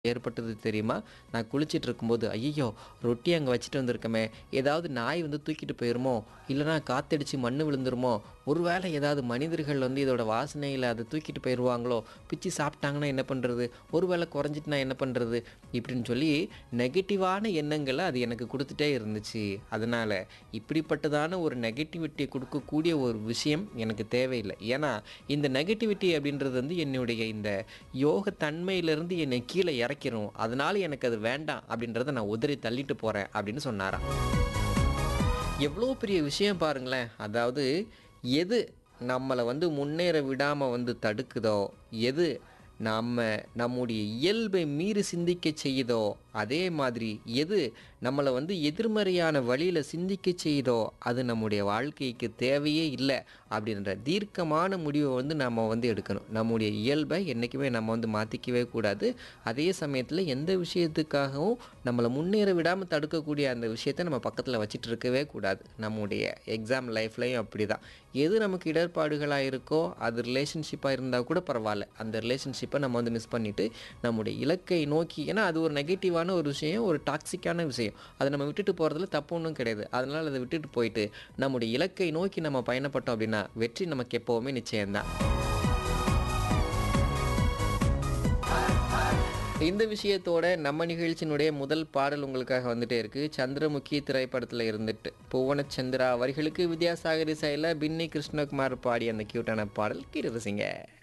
ஏற்பட்டது தெரியுமா? நான் குளிச்சிட்டு இருக்கும்போது, "ஐயய்யோ! ரொட்டி அங்க வச்சுட்டு வந்திருக்கோமே! ஏதாவது நாய் வந்து தூக்கிட்டு போயிருமோ? இல்லன்னா காத்தடிச்சு மண்ணு விழுந்துருமோ? ஒருவேளை ஏதாவது மனிதர்கள் வந்து இதோட வாசனையில அத தூக்கிட்டு போயிருவாங்களோ? பிச்சு சாப்பிட்டாங்கன்னா என்ன பண்றது? ஒருவேளை குறைஞ்சிட்டுனா என்ன பண்றது?" இப்படின்னு சொல்லி நெகட்டிவான எண்ணங்கள அது எனக்கு குடுத்துட்டே இருந்துச்சு. அதனால இப்படிப்பட்டதான ஒரு நெகட்டிவிட்டிய குடுக்கக்கூடிய ஒரு விஷயம் எனக்கு தேவையில்ல. ஏன்னா, இந்த நெகட்டிவிட்டி அப்படின்றது வந்து என்னுடைய இந்த யோக தன்மையிலிருந்து என்னை கீழ இறக்கிரும். அதனால எனக்கு அது வேண்டாம் அப்படின்றத நான் உதறி தள்ளிட்டு போறேன் அப்படின்னு சொன்னாராம். எவ்வளோ பெரிய விஷயம் பாருங்களேன். அதாவது எது நம்மள வந்து முன்னேற விடாம வந்து தடுக்குதோ, எது நம்ம நம்முடைய இயல்பை மீறி சிந்திக்கச் செய்யுதோ, அதே மாதிரி எது நம்மள வந்து எதிர்மறையான வழியில சிந்திக்கச் செய்யுதோ, அது நம்முடைய வாழ்க்கைக்கு தேவையே இல்ல அப்படின்ற தீர்க்கமான முடிவ வந்து நம்ம வந்து எடுக்கணும். நம்முடைய இயல்பை என்னைக்குமே நம்ம வந்து மாத்திக்கவே கூடாது. அதே சமயத்தில எந்த விஷயத்துக்காகவும் நம்மள முன்னேற விடாம தடுக்கக்கூடிய அந்த விஷயத்த நம்ம பக்கத்தில வச்சுட்டு இருக்கவே கூடாது. நம்முடைய எக்ஸாம் லைஃப்லயும் அப்படிதான். எது நமக்கு இடர்பாடுகளா இருக்கோ, அது ரிலேஷன்ஷிப்பா இருந்தா கூட பரவால்ல. அந்த ரிலேஷன்ஷிப்ப நம்ம வந்து மிஸ் பண்ணிட்டு, நம்முடைய இலக்கை நோக்கி ஏன்னா அது ஒரு நெகட்டிவான ஒரு விஷயம், ஒரு டாக்ஸிக்கான விஷயம். அத நம்ம விட்டுட்டு போறதில தப்பு ஒண்ணும் கிடையாது. அதனால அத விட்டுட்டு போயிட்டு, நம்முடைய இலக்கை நோக்கி நம்ம பயணப்பட்டோம் அப்படின்னா, வெற்றி நமக்கு எப்பவுமே நிச்சயம் தான். இந்த விஷயத்தோட நம்ம நிகழ்ச்சியினுடைய முதல் பாடல் உங்களுக்காக வந்துட்டே இருக்கு. சந்திரமுகி திரைப்படத்தில இருந்துட்டு, புவனச்சந்திரா வரிகளுக்கு வித்யாசாகர் இசையில பின்னி கிருஷ்ணகுமார் பாடிய அந்த கியூட்டான பாடல் கேட்டு ரசிங்க.